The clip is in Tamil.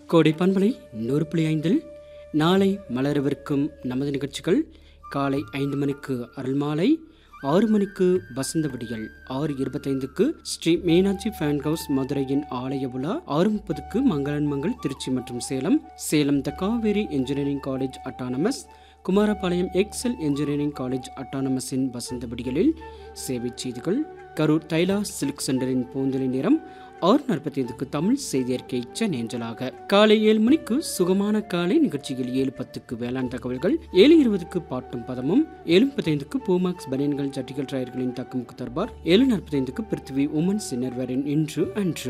கோடை பண்பலை நூறு புள்ளி ஐந்தில் நாளை மலரவிருக்கும் நமது நிகழ்ச்சிகள் காலை ஐந்து மணிக்கு அருள்மாலை ஆறு மணிக்கு வசந்த விடியல் ஆறு இருபத்தைந்துக்கு ஸ்ரீ மீனாட்சி ஃபேன் ஹவுஸ் மதுரையின் ஆலய விழா ஆறு முப்பதுக்கு மங்களன் மங்கள் திருச்சி மற்றும் Salem Salem the Kaveri engineering college autonomous Kumarapalayam excel engineering college அட்டானமஸின் வசந்த விடியலில் சேவை செய்திகள் கரூர் தைலா சில்க் சென்டரின் பூந்தொலி நிறம் ஆறு நாற்பத்தைந்துக்கு தமிழ் செய்தியறிக்கை சென்னேஞ்சலாக காலை ஏழு மணிக்கு சுகமான காலை நிகழ்ச்சியில் ஏழு பத்துக்கு வேளாண் தகவல்கள் ஏழு இருபதுக்கு பாட்டும் பதமும் ஏழு முப்பத்தைந்துக்கு பூமாக்ஸ் பனியன்கள் ஜட்டிகள் டயர்களின் தக்குமுக்கு தர்பார் ஏழு நாற்பத்தைந்துக்கு பிருத்திவி உமன் சின்னர்வரின் இன்று அன்று